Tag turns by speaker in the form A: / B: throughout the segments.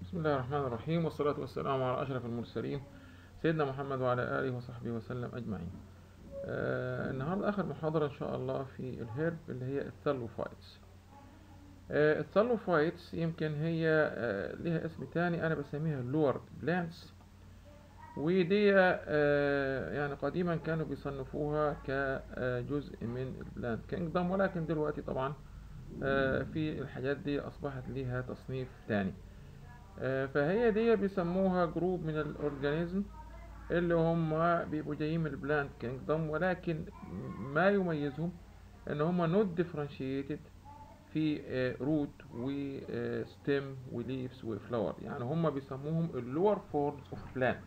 A: بسم الله الرحمن الرحيم والصلاة والسلام على أشرف المرسلين سيدنا محمد وعلى آله وصحبه وسلم أجمعين آه النهاردة آخر محاضرة إن شاء الله في الهيرب اللي هي الثالوفايتس آه الثالوفايتس يمكن هي آه لها اسم تاني أنا بسميها اللور بلانتس ودي آه يعني قديما كانوا بيصنفوها كجزء من البلانت كينجدم ولكن دلوقتي طبعا آه في الحاجات دي أصبحت ليها تصنيف تاني فهي دي بيسموها جروب من الاورجانيزم اللي هم بيبقوا جايين من البلانت كينجدم ولكن ما يميزهم ان هم نوت ديفرنشيتد في روت وستيم وليفز وفلاور يعني هم بيسموهم اللور فورمز اوف بلانت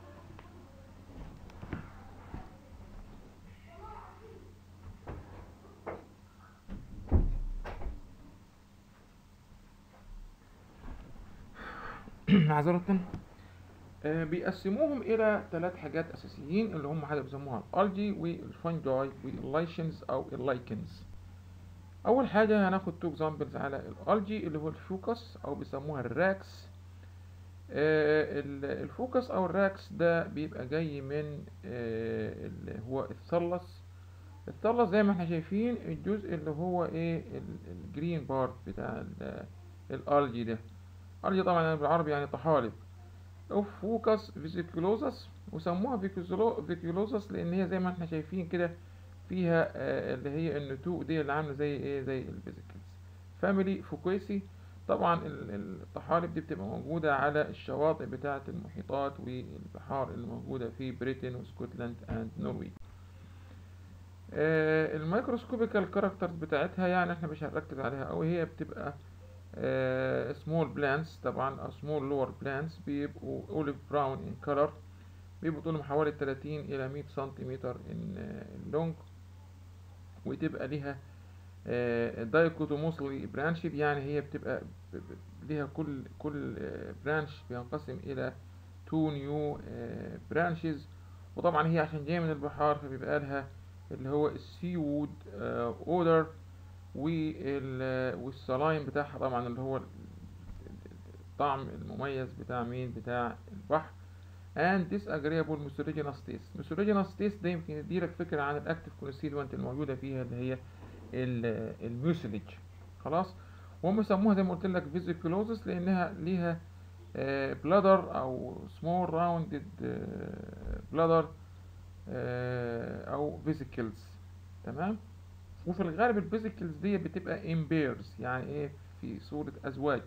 A: معذرة آه بيقسموهم إلى ثلاث حاجات أساسيين اللي هم حاجة بيسموها الألجي والفنجاي واللايشنز أو اللايكنز أول حاجة هناخد تو اكزامبلز على الألجي اللي هو الفوكس أو بيسموها الراكس آه الفوكس أو الراكس ده بيبقى جاي من آه اللي هو الثلث الثلث زي ما احنا شايفين الجزء اللي هو ايه الجرين بارت بتاع الألجي ده الجي طبعا بالعربي يعني طحالب اوف فوكس فيزيكولوزس وسموها فيكيولوزس لان هي زي ما احنا شايفين كده فيها آه اللي هي النتوء دي اللي عامله زي ايه زي الفيزيكلز فاميلي فوكويسي طبعا الطحالب دي بتبقى موجودة على الشواطئ بتاعة المحيطات والبحار اللي موجودة في بريتن وسكوتلاند اند نرويج آه الميكروسكوبيكال كاركترز بتاعتها يعني احنا مش هنركز عليها اوي هي بتبقى سمول بلانتس طبعا او سمول لور بلانتس بيبقوا اوليف براون ان كولر بيبقوا طولهم حوالي 30 الى 100 سنتيمتر ان لونج وتبقى ليها دايكوتوموسلي برانشد يعني هي بتبقى ليها كل كل برانش بينقسم الى تو نيو برانشز وطبعا هي عشان جايه من البحار فبيبقى لها اللي هو السي وود اودر والسلايم بتاعها طبعا اللي هو الطعم المميز بتاع مين بتاع البحر and disagreeable mucilaginous taste mucilaginous taste ده يمكن يديلك فكرة عن الاكتف كونستيتوينت الموجودة فيها اللي هي الميوسيلج خلاص وهم سموها زي ما قلت لك فيزيكولوزس لانها ليها بلادر او سمول راوندد بلادر او فيزيكلز تمام وفي الغالب الفيزيكلز دي بتبقى امبيرز يعني ايه في صورة ازواج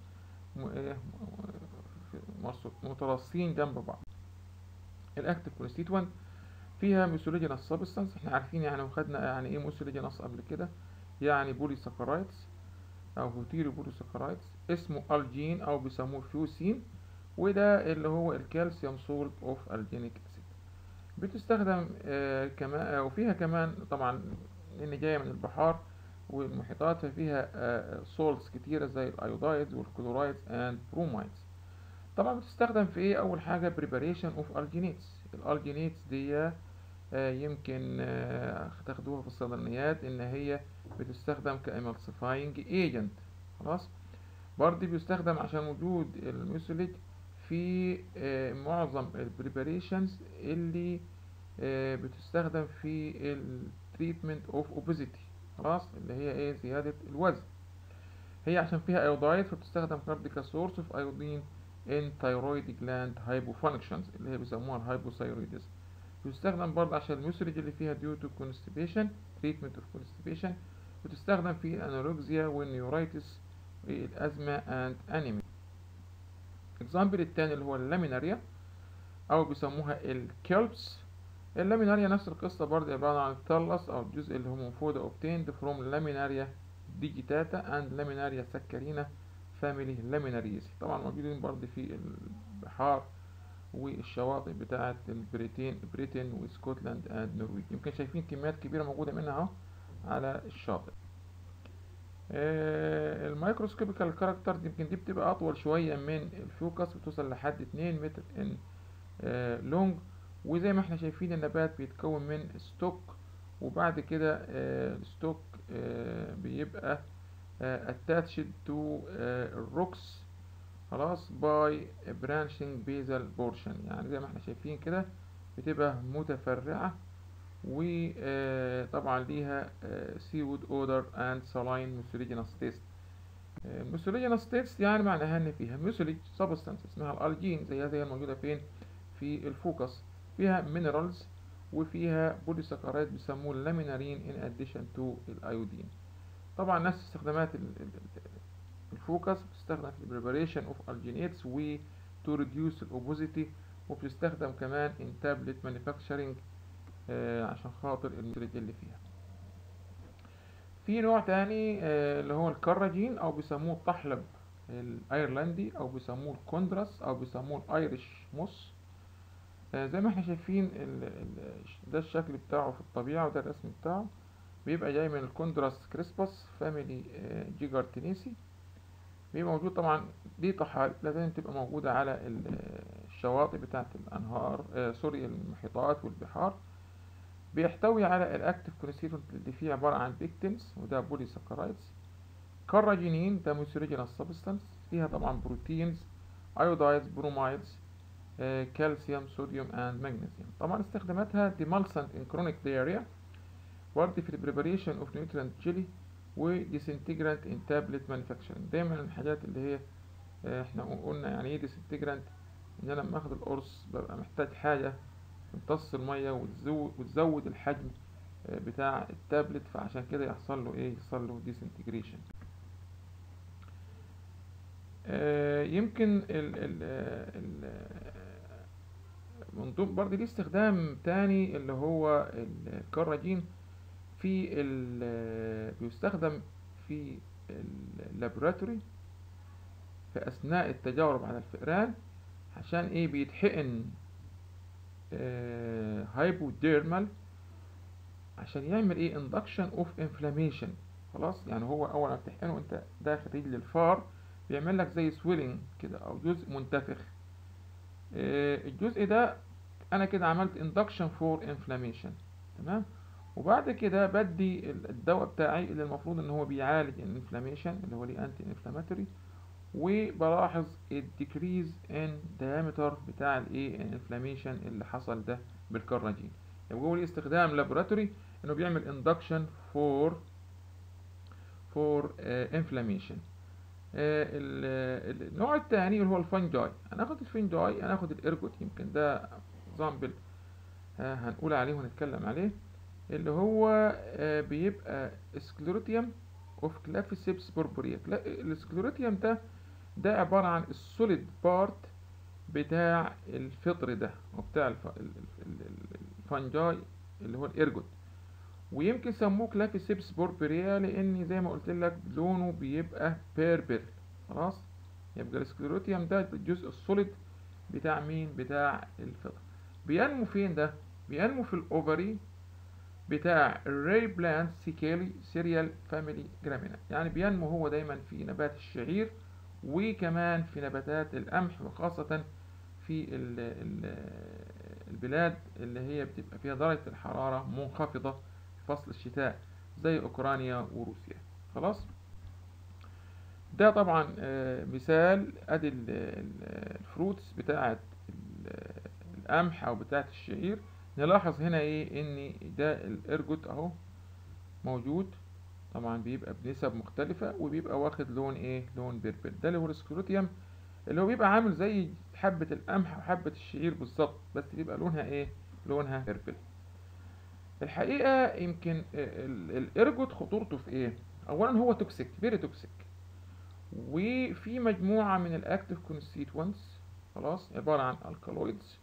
A: متراصين جنب بعض الاكتف كونستيتوينت فيها ميثولوجينس سبستانس احنا عارفين يعني وخدنا يعني ايه ميثولوجينس قبل كده يعني بولي ساكرايدز او هوتيرو بولي ساكرايدز اسمه الجين او بيسموه فيوسين وده اللي هو الكالسيوم سولت اوف الجينيك اسيد بتستخدم آه كمان وفيها كمان طبعا لان جايه من البحار والمحيطات ففيها سولتس كتيرة زي الايودايدز والكلورايدز اند برومايدز طبعا بتستخدم في ايه اول حاجة بريباريشن اوف الجينيتس الالجينيتس دي يمكن تاخدوها في الصيدليات ان هي بتستخدم كامالسيفاينج ايجنت خلاص برضه بيستخدم عشان وجود الميثوليج في معظم البريباريشنز اللي بتستخدم في التريتمنت اوف اوبيزيتي خلاص اللي هي ايه زيادة الوزن هي عشان فيها ايودايد فبتستخدم كارد كسورس اوف ايودين ان ثايرويد جلاند هايبوفانكشنز اللي هي بيسموها الهايبوثايرويدزم بتستخدم برضه عشان الميوسريج اللي فيها ديو تو كونستيبيشن تريتمنت اوف كونستيبيشن بتستخدم في الانوركسيا والنيورايتس والازمة اند انيميا اكزامبل التاني اللي هو اللاميناريا او بيسموها الكيلبس اللاميناريا نفس القصة برضه عبارة عن الثلث أو الجزء اللي هو منفوذ obtained from laminaria digitata and laminaria saccharina family laminariaceae طبعا موجودين برضه في البحار والشواطئ بتاعة البريتين بريتن وسكوتلاند اند نرويج يمكن شايفين كميات كبيرة موجودة منها اهو على الشاطئ آه الميكروسكوبيكال كاركترز يمكن دي بتبقى أطول شوية من الفوكس بتوصل لحد 2 متر ان آه لونج وزي ما احنا شايفين النبات بيتكون من ستوك وبعد كده الستوك بيبقى attached to الروكس خلاص باي برانشنج بيزل بورشن يعني زي ما احنا شايفين كده بتبقى متفرعة وطبعا ليها سيود اودر اند سالاين ميثولوجينس تيست الميثولوجينس تيست يعني معناها ان فيها ميثولوج سبستانس اسمها الالجين زي هذه الموجودة فين في الفوكس فيها مينرالز وفيها بوليساكرايد بيسموه اللامينارين ان اديشن تو الايودين طبعا نفس استخدامات الفوكس بتستخدم في البريباريشن اوف الجينيتس و تو ريديوس الاوبوزيتي وبتستخدم كمان ان تابلت مانيفاكتشرنج عشان خاطر المنتج اللي فيها في نوع تاني آه اللي هو الكراجين او بيسموه الطحلب الايرلندي او بيسموه الكوندراس او بيسموه الايريش موس آه زي ما احنا شايفين ال ال ده الشكل بتاعه في الطبيعة وده الرسم بتاعه بيبقى جاي من الكوندراس كريسبس فاميلي آه جيجارتينيسي بيبقى موجود طبعا دي طحالب لازم تبقى موجودة على الشواطئ بتاعة الأنهار آه سوري المحيطات والبحار بيحتوي على الاكتف كونستيتوينت اللي فيه عبارة عن بيكتينز وده بولي ساكرايدز كاراجينين ده ميثولوجينال سبستانس فيها طبعا بروتينز ايودايدز برومايدز كالسيوم صوديوم اند مغنيسيوم طبعا استخداماتها ديمالسنت ان كرونيك دياريا برضه في البريباريشن اوف نيوترينت جيلي وديسنتجرانت ان تابلت مانيفاكتشرنج دايما الحاجات اللي هي احنا قلنا يعني ايه ديسنتجرانت ان انا لما اخد القرص ببقى محتاج حاجه تمتص الميه وتزود, وتزود الحجم بتاع التابلت فعشان كده يحصل له ايه يحصل له ديسنتجريشن يمكن ال ال ال من ضمن برضه ليه استخدام تاني اللي هو الكراجين في ال بيستخدم في اللابوراتوري في اثناء التجارب على الفئران عشان ايه بيتحقن آه هايبوديرمال عشان يعمل ايه اندكشن اوف انفلاميشن خلاص يعني هو اول ما بتحقنه انت داخل رجل الفار بيعمل لك زي سويلنج كده او جزء منتفخ آه الجزء ده انا كده عملت اندكشن فور انفلاميشن تمام وبعد كده بدي الدواء بتاعي اللي المفروض ان هو بيعالج الانفلاميشن اللي هو ليه انتي انفلاماتوري وبلاحظ الديكريز ان diameter بتاع الايه الانفلاميشن اللي حصل ده بالكراجين يبقى هو ليه استخدام لابوراتوري انه بيعمل اندكشن فور فور انفلاميشن النوع الثاني اللي هو الفنجاي هناخد الفنجاي هناخد الارجوت يمكن ده زامبل هنقول عليه ونتكلم عليه اللي هو بيبقى سكليروتيوم اوف كلافيسيبس بوربوريا السكليروتيوم ده ده عبارة عن السوليد بارت بتاع الفطر ده وبتاع الفنجاي اللي هو الارجوت ويمكن سموه كلافيسيبس بوربريا لان زي ما قلت لك لونه بيبقى بيربل خلاص يبقى السكليروتيوم ده الجزء السوليد بتاع مين بتاع الفطر بينمو فين ده بينمو في الاوفري بتاع الري بلانت سيكيلي سيريال فاميلي جرامينا يعني بينمو هو دايما في نبات الشعير وكمان في نباتات القمح وخاصة في ال ال البلاد اللي هي بتبقى فيها درجة الحرارة منخفضة في فصل الشتاء زي أوكرانيا وروسيا خلاص ده طبعا مثال ادي الفروتس بتاعة القمح او بتاعة الشعير نلاحظ هنا ايه ان ده الارجوت اهو موجود طبعا بيبقى بنسب مختلفة وبيبقى واخد لون ايه لون بيربل ده اللي هو السكروتيوم اللي هو بيبقى عامل زي حبة القمح وحبة الشعير بالظبط بس بيبقى لونها ايه لونها بيربل الحقيقة يمكن الارجوت خطورته في ايه اولا هو توكسيك فيري توكسيك وفي مجموعة من الاكتيف كونستيتوينتس خلاص عبارة عن الكالويدز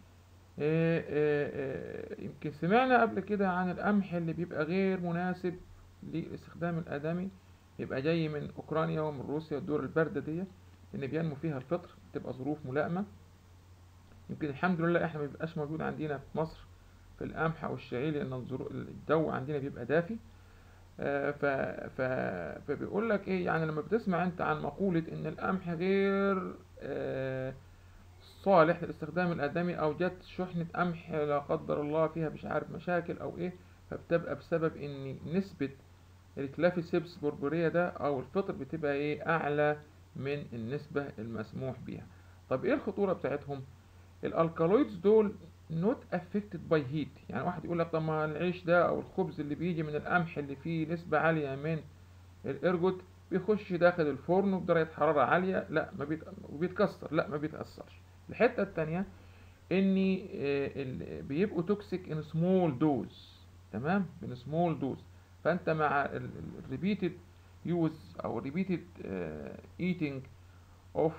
A: يمكن سمعنا قبل كده عن القمح اللي بيبقى غير مناسب للاستخدام الآدمي يبقى جاي من أوكرانيا ومن روسيا الدول الباردة دي إن بينمو فيها الفطر تبقى ظروف ملائمة يمكن الحمد لله إحنا مبيبقاش موجود عندنا في مصر في القمح أو الشعير لأن الجو عندنا بيبقى دافي ف... ف... فبيقول لك إيه يعني لما بتسمع أنت عن مقولة إن القمح غير آه صالح للاستخدام الآدمي أو جت شحنة قمح لا قدر الله فيها مش عارف مشاكل أو إيه فبتبقى بسبب إن نسبة الكلافيسيبس بوربوريا ده أو الفطر بتبقى إيه أعلى من النسبة المسموح بيها طب ايه الخطورة بتاعتهم الالكالويدز دول not affected by heat يعني واحد يقول لك طب ما العيش ده او الخبز اللي بيجي من القمح اللي فيه نسبة عالية من الارجوت بيخش داخل الفرن بدرجة حرارة عالية لا ما بيت... بيتكسر لا ما بيتأثرش الحتة التانية ان بيبقوا توكسيك ان سمول دوز تمام من سمول دوز فانت مع الريبيتد يوز او ريبيتد ايتنج اوف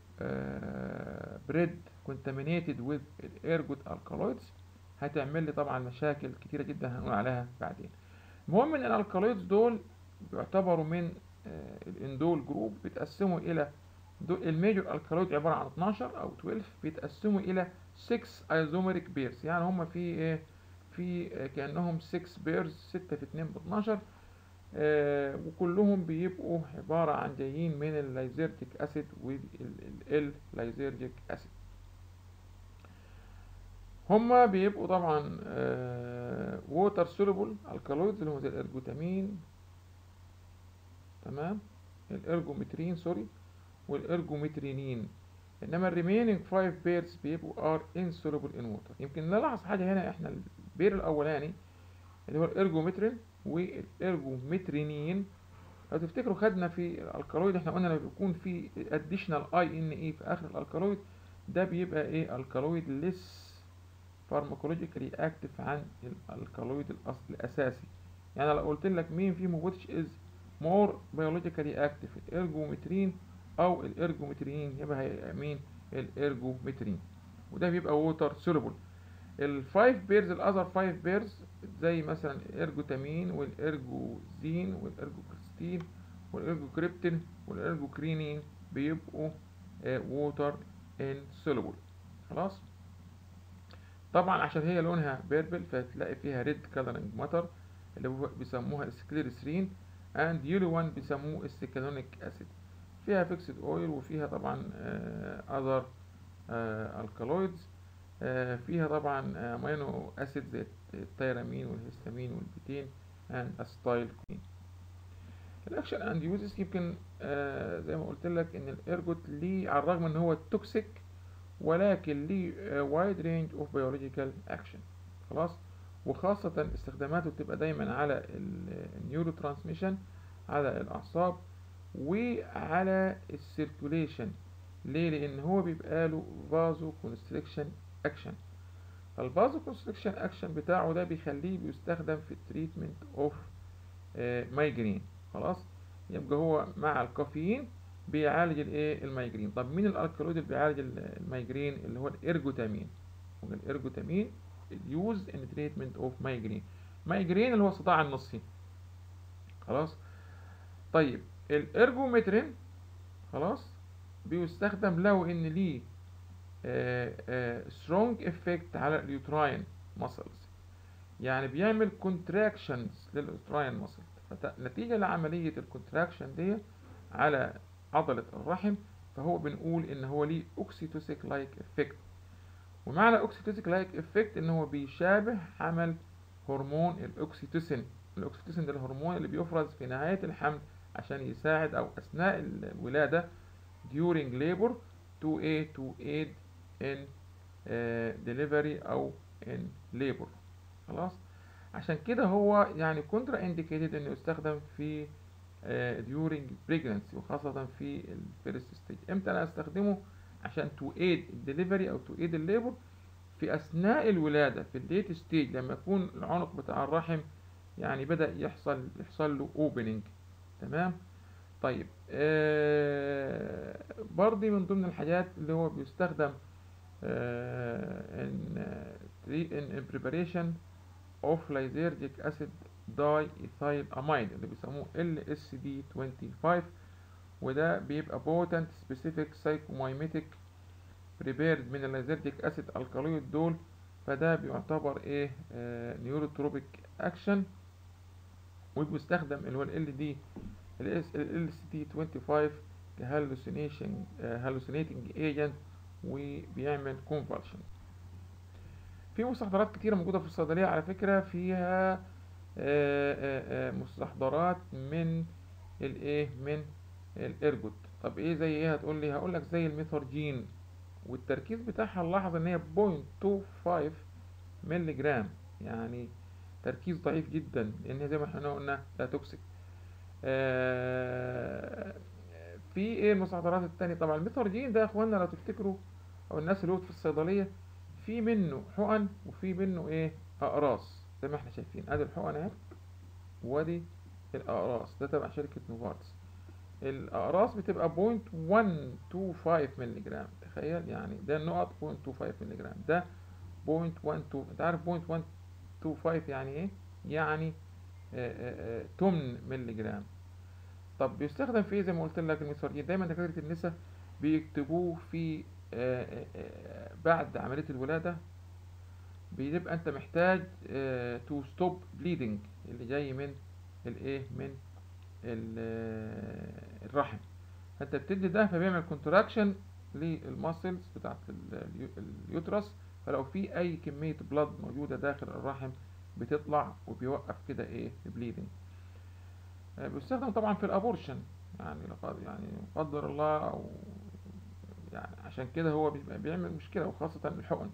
A: بريد contaminated with ergot alkaloids هتعمل لي طبعا مشاكل كتيرة جدا هنقول عليها بعدين المهم ان الالكالويدز دول بيعتبروا من الاندول جروب بيتقسموا الى الميجور الكالويد عبارة عن 12 او 12 بيتقسموا الى 6 ايزوميريك بيرز يعني هم في ايه في كانهم 6 بيرز 6 في 2 ب 12 آه وكلهم بيبقوا عبارة عن جايين من اللايزيرتيك اسيد والال لايزيرجيك اسيد هما بيبقوا طبعا ووتر سولوبل الكالويدز اللي هم زي الارجوتامين تمام الارجومترين سوري والارجومترينين انما الريمينينج 5 بيرز بيبقوا ار insoluble in water يمكن نلاحظ حاجه هنا احنا البير الاولاني اللي هو الارجومترين والارجومترينين لو تفتكروا خدنا في الالكالويد احنا قلنا لما بيكون في اديشنال اي ان اي في اخر الالكالويد ده بيبقى ايه الكالويد ليس فارماكولوجيكالي اكتف عن الالكالويد الاصل الاساسي يعني لو قلت لك مين فيهم which is more biologically active الارجومترين او الارجومترين يبقى هيبقى مين الارجومترين وده بيبقى ووتر سولوبل الفايف بيرز الاذر فايف بيرز زي مثلا الارجوتامين والارجوزين والارجوكريستين والارجوكريبتين والارجوكرينين بيبقوا ووتر ان سولوبل خلاص طبعا عشان هي لونها بيربل فتلاقي فيها ريد كالرنج ماتر اللي هو بيسموها السكليرسرين اند يلو وان بيسموه السيكانونيك اسيد فيها فيكسد اويل وفيها طبعا اذر الكالويدز فيها طبعا امينو اسيد زي التيرامين والهستامين والبيتين اند استايل كوين الاكشن اند يوزز يمكن آه زي ما قلت لك ان الارجوت ليه على الرغم ان هو توكسيك ولكن ليه وايد رينج اوف بيولوجيكال اكشن خلاص وخاصة استخداماته بتبقى دايما على النيورو ترانسميشن على الاعصاب وعلى السيركوليشن ليه لان هو بيبقى له فازو كونستريكشن اكشن فالفازو كونستريكشن اكشن بتاعه ده بيخليه بيستخدم في التريتمنت اوف مايجرين خلاص يبقى هو مع الكافيين بيعالج الايه المايجرين طب مين الالكالويد اللي بيعالج المايجرين اللي هو الارجوتامين الارجوتامين يوز ان تريتمنت اوف مايجرين مايجرين اللي هو الصداع النصفي خلاص طيب الارجومترين خلاص بيستخدم لو ان ليه سترونج افكت على اليوتراين ماسلز يعني بيعمل كونتراكشنز لليوتراين ماسل نتيجة لعملية الكونتراكشن دي على عضلة الرحم فهو بنقول ان هو ليه اوكسيتوسيك لايك افكت ومعنى اوكسيتوسيك لايك افكت ان هو بيشابه عمل هرمون الاوكسيتوسين الاوكسيتوسين ده الهرمون اللي بيفرز في نهاية الحمل عشان يساعد او اثناء الولادة during labor to aid to aid in uh, delivery او in labor خلاص عشان كده هو يعني كونترا انديكيتد انه يستخدم في uh, during pregnancy وخاصة في الفيرست ستيج امتى انا استخدمه عشان تو ايد الدليفري او تو ايد الليبر في اثناء الولادة في الليت ستيج لما يكون العنق بتاع الرحم يعني بدأ يحصل يحصل له اوبننج تمام طيب آه برضي من ضمن الحاجات اللي هو بيستخدم آه in, in preparation of lysergic acid diethylamide اللي بيسموه LSD25 وده بيبقى potent specific psychomimetic prepared من الليزرجيك اسيد الكالويد دول فده بيعتبر ايه آه نيوروتروبيك اكشن وبيستخدم اللي هو ال دي ال سي 25 كهالوسينيشن هالوسينيتنج ايجنت وبيعمل كونفالشن في مستحضرات كتيره موجوده في الصيدليه على فكره فيها آآ آآ مستحضرات من الايه من الارجوت طب ايه زي ايه هتقول لي هقول لك زي الميثورجين والتركيز بتاعها نلاحظ ان هي 0.25 مللي جرام يعني تركيز ضعيف جدا لان زي ما احنا قلنا لا توكسيك آه في ايه المستحضرات التانية طبعا الميثورجين ده يا اخوانا لو تفتكروا او الناس اللي هو في الصيدلية في منه حقن وفي منه ايه اقراص زي ما احنا شايفين ادي الحقن اهي وادي الاقراص ده تبع شركة نوفارتس الاقراص بتبقى 0.125 مللي جرام تخيل يعني ده النقط 0.25 مللي جرام ده 0.12 انت عارف 0.125 يعني ايه يعني آه، آه، آه، 8 مللي جرام طب بيستخدم في ايه زي ما قلت لك الميثورجين دايما دكاتره النساء بيكتبوه في آه، آه، آه، بعد عمليه الولاده بيبقى انت محتاج تو ستوب بليدنج اللي جاي من الايه من ال- آه، الرحم فانت بتدي ده فبيعمل كونتراكشن للماسلز بتاعت ال- اليو- اليوترس فلو في اي كميه بلاد موجوده داخل الرحم بتطلع وبيوقف كده ايه البليدنج آه، بيستخدم طبعا في الابورشن يعني لقد يعني قدر الله او يعني عشان كده هو بيبقى بيعمل مشكله وخاصه الحقن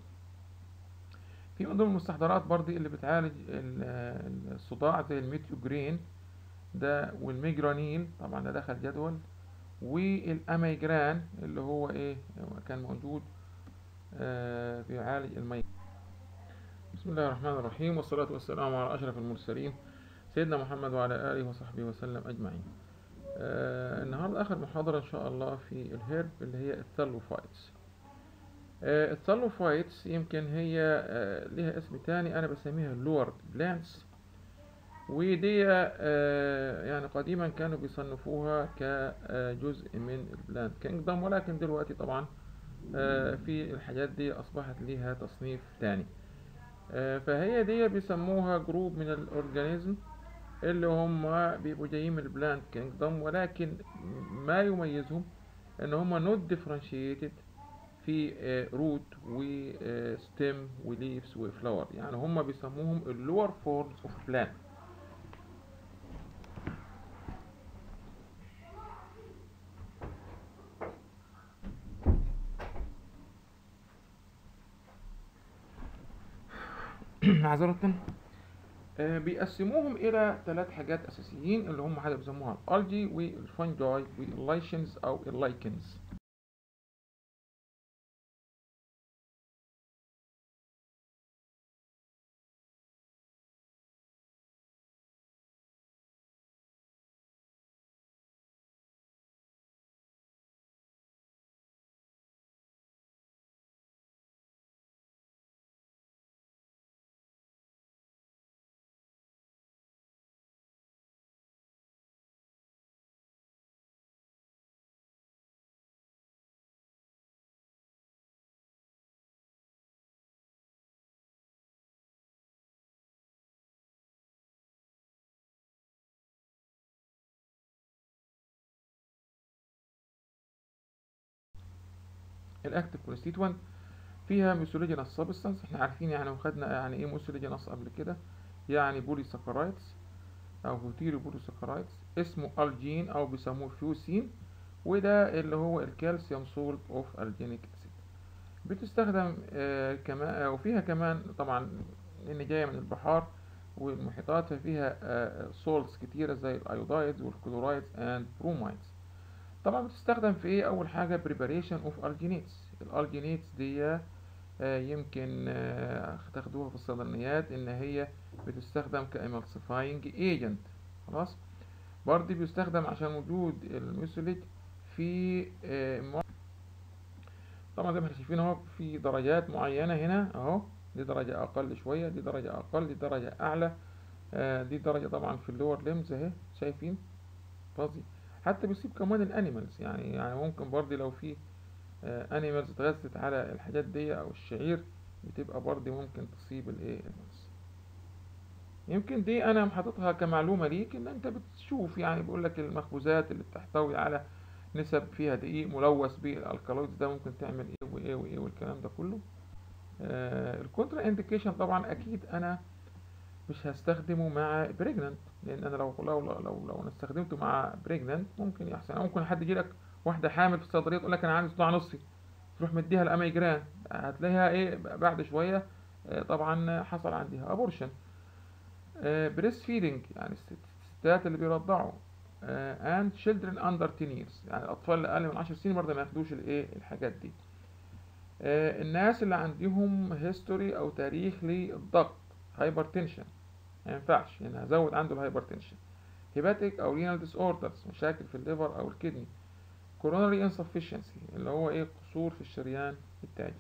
A: في من ضمن المستحضرات برضي اللي بتعالج ال- الصداع زي الميتيوجرين ده والميجرانيل طبعا ده دخل جدول والاميجران اللي هو ايه هو كان موجود آه بيعالج المي بسم الله الرحمن الرحيم والصلاة والسلام على أشرف المرسلين سيدنا محمد وعلى آله وصحبه وسلم أجمعين آه النهاردة آخر محاضرة إن شاء الله في الهيرب اللي هي الثالوفايتس آه الثالوفايتس يمكن هي آه ليها اسم تاني أنا بسميها اللورد بلانتس ودي آه يعني قديما كانوا بيصنفوها كجزء من البلانت كينجدم ولكن دلوقتي طبعا آه في الحاجات دي أصبحت ليها تصنيف تاني آه فهي دي بيسموها جروب من الأورجانيزم اللي هم بيبقوا جايين من البلانت كينجدم ولكن ما يميزهم ان هم نوت ديفرنشيتد في روت وستيم وليفز وفلاور يعني هم بيسموهم اللور فورمز اوف بلانت معذرة آه، بيقسموهم إلى ثلاث حاجات أساسيين اللي هم حاجة بيسموها الألجي والفنجاي واللايشنز أو اللايكنز الأكتيف كونستيتوينت فيها ميثولوجينس سبستانس احنا عارفين يعني وخدنا يعني ايه ميثولوجينس قبل كده يعني بولي ساكرايدز او هوتيرو بولي ساكرايدز اسمه الجين او بيسموه فيوسين وده اللي هو الكالسيوم سولت اوف الجينيك اسيد بتستخدم آه كمان وفيها كمان طبعا لان جايه من البحار والمحيطات ففيها آه سولتس كتيره زي الايودايدز والكلورايدز اند برومايدز طبعا بتستخدم في ايه اول حاجه بريباريشن اوف الجينيتس الالجينيتس دي آه يمكن آه تاخدوها في الصيدليات ان هي بتستخدم كامالسيفاينج ايجنت خلاص برضه بيستخدم عشان وجود الميثوليج في آه طبعا زي ما احنا شايفين اهو في درجات معينه هنا اهو دي درجه اقل شويه دي درجه اقل دي درجه اعلى دي درجه طبعا في اللور ليمز اهي شايفين فاضي حتى بيصيب كمان الانيمالز يعني يعني ممكن برضه لو في انيمالز اتغذت على الحاجات دي او الشعير بتبقى برضه ممكن تصيب الايه الماس يمكن دي انا حاططها كمعلومه ليك ان انت بتشوف يعني بيقول لك المخبوزات اللي بتحتوي على نسب فيها دقيق ملوث بالالكالويدز ده ممكن تعمل ايه وايه وايه والكلام ده كله آه الكونترا انديكيشن طبعا اكيد انا مش هستخدمه مع بريجننت لان انا لو لو لو لو, لو انا استخدمته مع بريجننت ممكن يحصل ممكن حد يجي لك واحده حامل في الصيدليه تقول لك انا عندي صداع نصي تروح مديها الاميجران هتلاقيها ايه بعد شويه آه، طبعا حصل عندها ابورشن بريست فيدنج يعني الست- الستات اللي بيرضعوا اند children under 10 years يعني الاطفال اللي اقل من 10 سنين برضه ما ياخدوش الايه الحاجات دي آه، الناس اللي عندهم هيستوري او تاريخ للضغط هايبرتنشن ما ينفعش يعني هزود عنده الهايبرتنشن هيباتيك او رينال ديس اوردرز مشاكل في الليفر او الكدني كوروناري انسفشنسي اللي هو ايه قصور في الشريان التاجي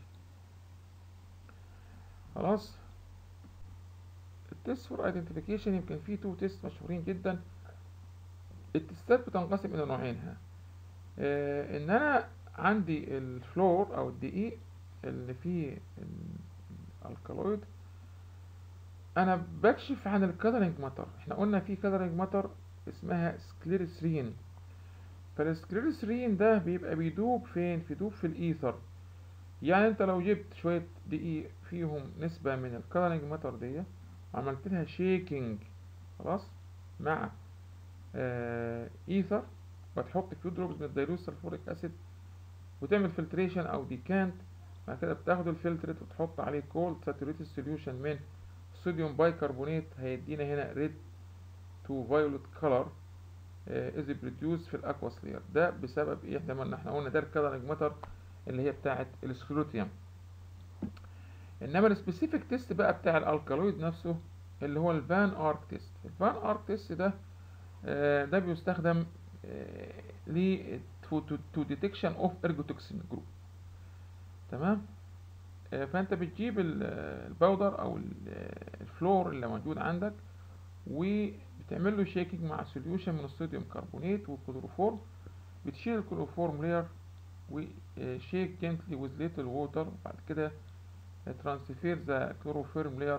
A: خلاص التست فور ايدنتيفيكيشن يمكن فيه تو تيست مشهورين جدا التستات بتنقسم الى نوعين ها آه ان انا عندي الفلور او الدقيق اللي فيه ال- الالكالويد انا بكشف عن الكادرينج ماتر احنا قلنا في كادرينج ماتر اسمها سكليرسرين فالسكليرسرين ده بيبقى بيدوب فين بيدوب في الايثر يعني انت لو جبت شوية دقيق فيهم نسبة من الكادرينج ماتر دي وعملت لها شيكينج خلاص مع آه ايثر وتحط فيه دروبز من الديلوز سلفوريك اسيد وتعمل فلتريشن او ديكانت بعد كده بتاخد الفلترت وتحط عليه كولد ساتوريتد سوليوشن من صوديوم بايكربونات هيدينا هنا ريد تو فايولت كولر از بروديوس في الاكواس لير ده بسبب ايه احنا ما احنا قلنا ده الكادرنج ماتر اللي هي بتاعه السكلوتيوم انما السبيسيفيك تيست بقى بتاع الالكالويد نفسه اللي هو الفان ارك تيست الفان ارك تيست ده آه، ده بيستخدم ل تو ديتكشن اوف ارجوتوكسين جروب تمام آه، فانت بتجيب ال- الباودر او ال- الفلور اللي موجود عندك وبتعمل له شيكينج مع سوليوشن من الصوديوم كربونات والكلوروفورم بتشيل الكلوروفورم لير وشيك جنتلي ويز ليتل ووتر وبعد كده ترانسفير ذا كلوروفورم لير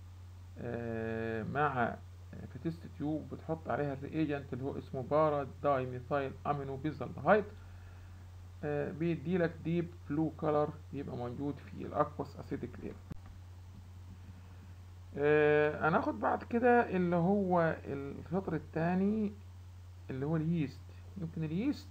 A: مع في تيست تيوب بتحط عليها الريجنت اللي هو اسمه بارا داي ميثايل امينو بيزالدهايد بيدي لك ديب بلو كولر يبقى موجود في الاكواس اسيديك لير آه، هناخد بعد كده اللي هو الفطر التاني اللي هو اليست يمكن اليست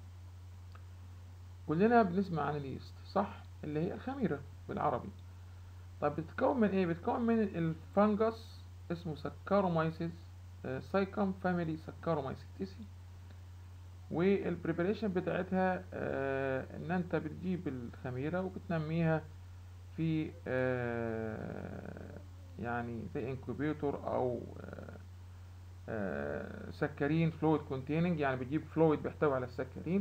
A: كلنا بنسمع عن اليست صح اللي هي الخميرة بالعربي طب بتتكون من ايه بتتكون من الفنجس اسمه سكارومايسيس سايكم فاميلي سكارومايسيتيسي والبريبريشن بتاعتها آه، ان انت بتجيب الخميرة وبتنميها في آه، يعني زي انكوبيتور او آه، آه، سكرين فلويد كونتيننج يعني بتجيب فلويد بيحتوي على السكرين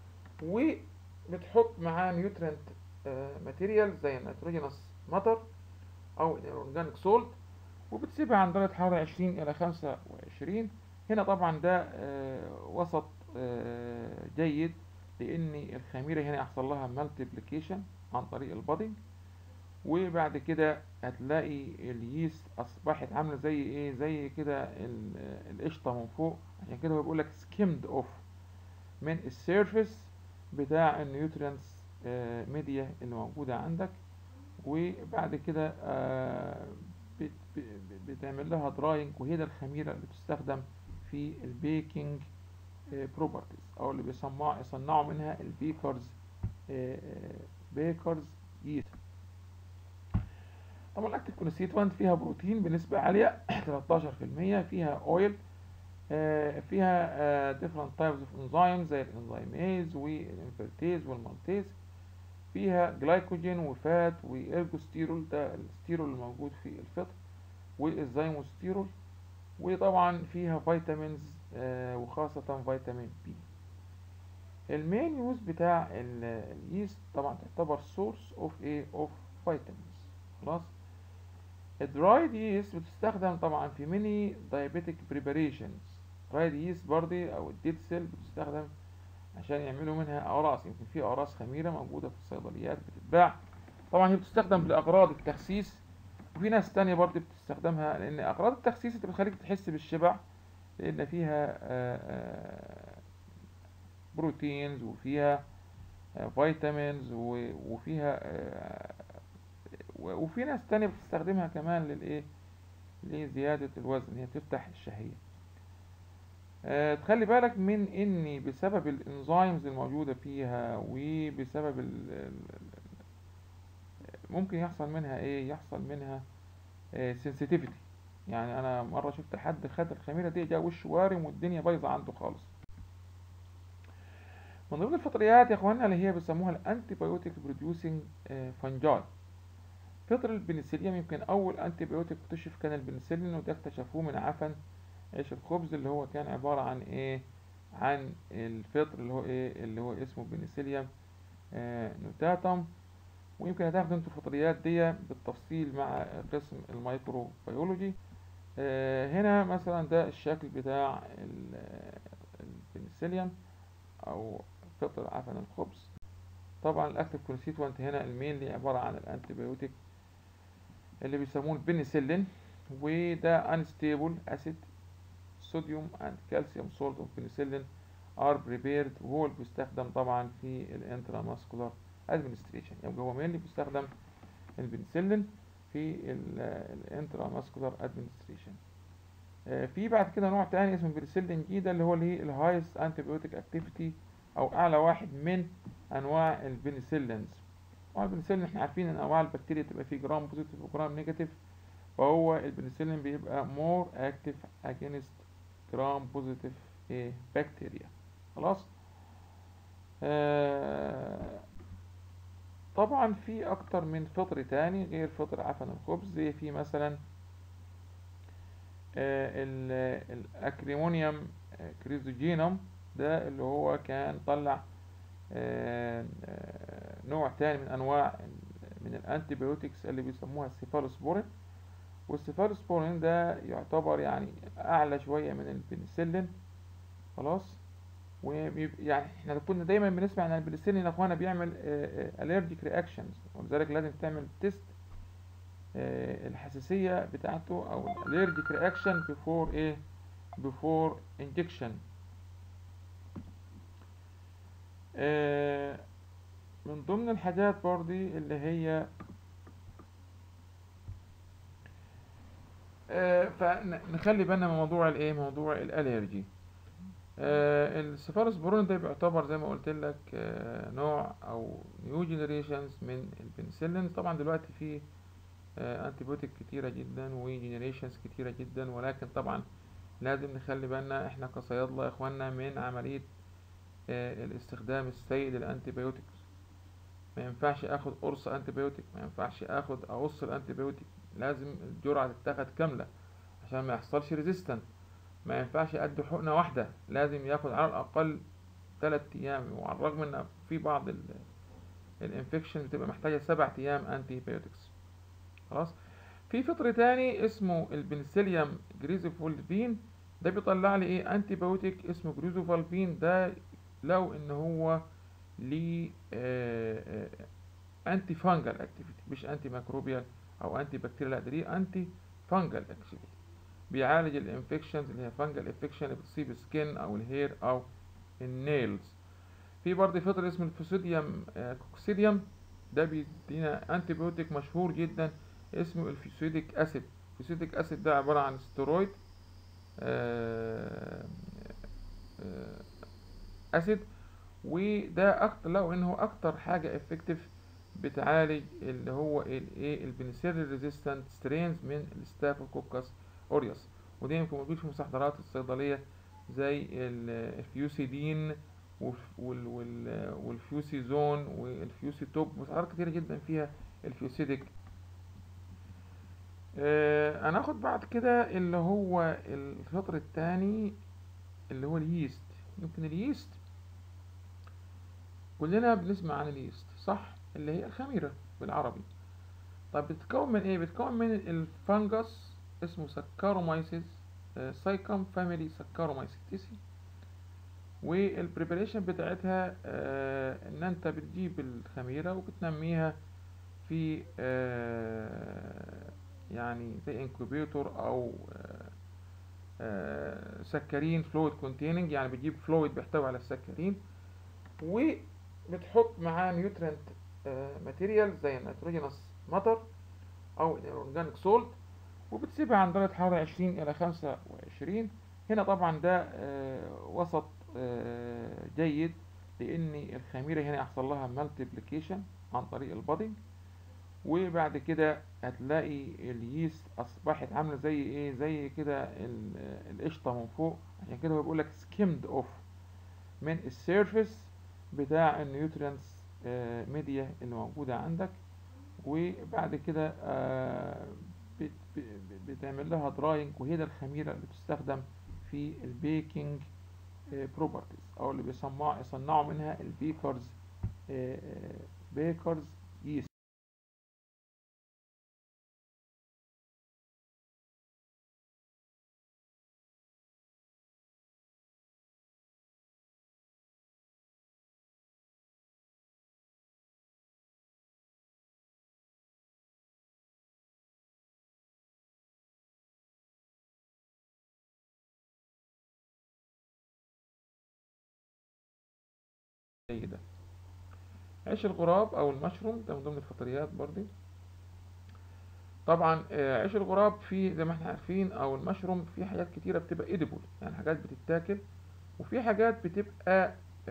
A: وبتحط معاه نيوترنت ماتيريال زي النيتروجينوس ماتر او الاورجانيك سولت وبتسيبها عند درجة حرارة 20 إلى 25 هنا طبعا ده آه، وسط آه، جيد لأن الخميرة هنا يحصل لها مالتيبليكيشن عن طريق البادنج وبعد كده هتلاقي اليست أصبحت عاملة زي إيه زي كده ال- القشطة من فوق عشان كده هو بيقول لك skimmed off من السيرفيس بتاع النيوترينتس ميديا اللي موجودة عندك وبعد كده آه، بت- ب- بتعمل لها دراينج وهي ده الخميرة اللي بتستخدم في البيكنج بروبرتيز او اللي بيصنعوا يصنعوا منها البيكرز بيكرز ييست طبعا الاكتيف كونستيتوانت فيها بروتين بنسبة عالية 13% فيها اويل فيها different types of enzymes زي الانزيميز والانفرتيز والمالتيز فيها جلايكوجين وفات وارجوستيرول ده الستيرول الموجود في الفطر والزيموستيرول وطبعا فيها فيتامينز آه، وخاصة فيتامين بي المين يوز بتاع ال- اليست طبعا تعتبر سورس اوف ايه اوف فيتامينز خلاص الدرايد ييست بتستخدم طبعا في ميني دايابيتك بريباريشنز درايد ييست برضه او الديد سيل بتستخدم عشان يعملوا منها اقراص يمكن في اقراص خميره موجوده في الصيدليات بتتباع طبعا هي بتستخدم لاغراض التخسيس وفي ناس تانية برضه بتستخدمها لان اغراض التخسيس انت بتخليك تحس بالشبع لان فيها آه، آه، بروتينز وفيها آه، فيتامينز و- وفيها آه، و- وفي ناس تانية بتستخدمها كمان للايه لزيادة الوزن هي بتفتح الشهية آه تخلي بالك من ان بسبب الانزيمز الموجودة فيها وبسبب ال ال- ممكن يحصل منها ايه يحصل منها سنسيتيفيتي يعني انا مرة شفت حد خد الخميرة دي جا وشه وارم والدنيا بايظة عنده خالص من ضمن الفطريات يا اخوانا اللي هي بيسموها الانتي بايوتيك بروديوسنج فانجاي فطر البنسلين يمكن اول انتي بايوتيك اكتشف كان البنسلين وده اكتشفوه من عفن عيش الخبز اللي هو كان عبارة عن ايه عن الفطر اللي هو ايه اللي هو اسمه بنسليوم آه نوتاتم ويمكن هتاخدوا انتوا الفطريات دي بالتفصيل مع قسم الميكروبيولوجي آه هنا مثلا ده الشكل بتاع ال- البنسليوم او فطر عفن الخبز طبعا الاكتف كونستيتوانت هنا المينلي عبارة عن الانتيبيوتيك اللي بيسموه البنسلين وده انستيبل اسيد صوديوم اند كالسيوم سولت اوف بنسلين ار بريبيرد وهو اللي بيستخدم طبعا في الانتراماسكولار ادمنستريشن يبقى هو مينلي بيستخدم البنسلين في الانتراماسكولار ادمنستريشن في بعد كده نوع تاني اسمه بنسلين جي ده اللي هو اللي الهايست انتيبيوتيك اكتيفيتي او اعلى واحد من انواع البنسلينز انواع البنسلين احنا عارفين ان انواع البكتيريا تبقى فيه جرام بوزيتيف وجرام نيجاتيف فهو البنسلين بيبقى مور اكتف اجينست جرام بوزيتيف ايه بكتيريا خلاص آه طبعا في اكتر من فطر تاني غير فطر عفن الخبز زي في مثلا آه الاكريمونيوم كريزوجينوم ده اللي هو كان طلع آه آه نوع تاني من انواع من الانتيبيوتكس اللي بيسموها السيفالوسبورين والسيفالوسبورين ده يعتبر يعني اعلى شويه من البنسلين خلاص ويعني احنا كنا دايما بنسمع ان البنسلين يا اخوانا بيعمل الرجيك رياكشنز ولذلك لازم تعمل تيست الحساسيه بتاعته او الالرجيك رياكشن بيفور ايه بيفور انجكشن من ضمن الحاجات برضي اللي هي فنخلي بالنا من موضوع الايه موضوع الالرجي آه السفاروسبورين ده بيعتبر زي ما قلت لك آه نوع او نيو جينيريشنز من البنسلين طبعا دلوقتي في آه انتيبيوتيك كتيرة جدا وجينيريشنز كتيرة جدا ولكن طبعا لازم نخلي بالنا احنا كصيادلة يا اخوانا من عملية آه الاستخدام السيء للانتيبيوتكس ما ينفعش اخد قرص انتيبيوتيك ما ينفعش اخد اقص الانتيبيوتيك لازم الجرعة تتاخد كاملة عشان ما يحصلش ريزيستنت ما ينفعش ادي حقنة واحدة لازم ياخد على الاقل تلات ايام وعلى الرغم ان في بعض الانفكشن بتبقى محتاجة سبع ايام انتي بايوتكس خلاص في فطر تاني اسمه البنسليوم جريزوفولفين ده بيطلع لي ايه انتي بايوتيك اسمه جريزوفولفين ده لو ان هو ليه انتي فانجل اكتيفيتي مش انتي ميكروبيال او انتي بكتيريال لا ده ليه انتي فانجل اكتيفيتي بيعالج الانفكشنز اللي هي فانجل انفكشن اللي بتصيب السكين او الهير او النيلز في برضه فطر اسمه الفيسوديوم كوكسيديوم ده بيدينا انتي بيوتيك مشهور جدا اسمه الفيسوديك اسيد الفيسوديك اسيد ده عباره عن ستيرويد اسيد وده اكتر لو ان هو اكتر حاجه افكتيف بتعالج اللي هو الايه البنسلين ريزيستنت سترينز من الستافوكوكس اوريوس وده يمكن موجود في مستحضرات الصيدليه زي الفيوسيدين والفيوسيزون والفيوسي توب مستحضرات كتيره جدا فيها الفيوسيديك آه هناخد بعد كده اللي هو الفطر الثاني اللي هو اليست يمكن اليست كلنا بنسمع عن اليست صح اللي هي الخميره بالعربي طب بتتكون من ايه بتتكون من الفنجس اسمه سكارومايسيس سايكم فاميلي سكارومايسيتيسي والبريبريشن بتاعتها آه ان انت بتجيب الخميره وبتنميها في آه يعني زي انكوبيتور او آه سكرين فلويد كونتيننج يعني بتجيب فلويد بيحتوي على السكرين وبتحط معاه نيوترنت ماتيريال زي النيتروجينوس ماتر او الاورجانيك سولت وبتسيبها عند درجة حرارة عشرين إلى خمسة وعشرين هنا طبعا ده آه، وسط آه، جيد لان الخميره هنا يحصل لها مالتيبليكيشن عن طريق البادنج وبعد كده هتلاقي اليست اصبحت عامله زي ايه زي كده ال- القشطه من فوق عشان كده هو بيقول لك skimmed اوف من السيرفيس بتاع النيوترينز ميديا اللي موجوده عندك وبعد كده آه، بت- ب- بتعمل لها دراينج وهي ده الخميره اللي بتستخدم في البيكنج بروبرتيز او اللي بيصنعوا يصنعوا منها البيكرز بيكرز يست جيدة عيش الغراب او المشروم ده من ضمن الفطريات برضه طبعا آه، عيش الغراب فيه زي ما احنا عارفين او المشروم فيه حاجات كتيرة بتبقى edible يعني حاجات بتتاكل وفي حاجات بتبقى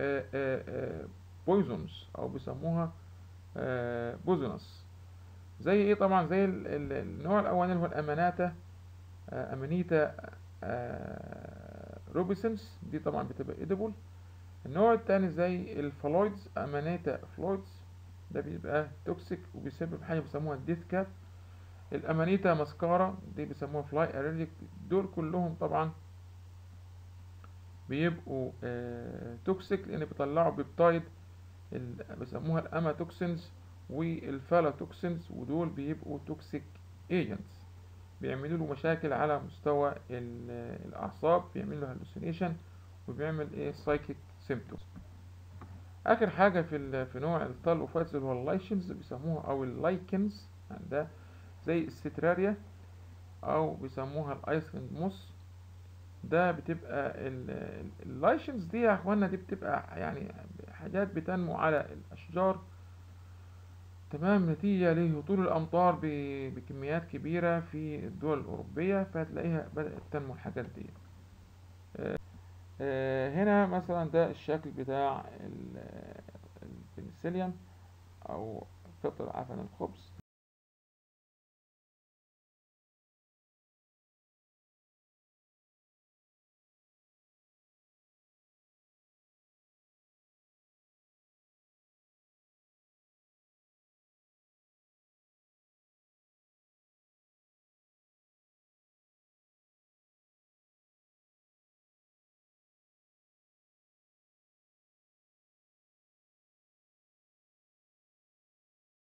A: بويزونز او بيسموها بوزونس زي ايه طبعا زي ال- ال- النوع الاولاني اللي هو الاماناتا آه، امانيتا آه، روبيسنس دي طبعا بتبقى edible النوع التاني زي الفلويدز امانيتا فلويدز ده بيبقى توكسيك وبيسبب حاجه بيسموها الديث كات الامانيتا ماسكارا دي بيسموها فلاي الرجيك دول كلهم طبعا بيبقوا آه توكسيك لان بيطلعوا بيبتايد ال- بيسموها الاماتوكسينز والفالاتوكسينز ودول بيبقوا توكسيك ايجنتس بيعملوا له مشاكل على مستوى ال- الاعصاب بيعمل له هلوسينيشن وبيعمل ايه سايكيك سيمبتومز اخر حاجه في ال- في نوع الطل وفايتس اللي هو اللايشنز بيسموها او اللايكنز يعني ده زي الستراريا او بيسموها الايسلند موس ده بتبقى ال- ال- اللايشنز دي يا اخوانا دي بتبقى يعني حاجات بتنمو على الاشجار تمام نتيجة لهطول الأمطار ب- بكميات كبيرة في الدول الأوروبية فهتلاقيها بدأت تنمو الحاجات دي آه، هنا مثلا ده الشكل بتاع ال- البنسلين أو قطع عفن الخبز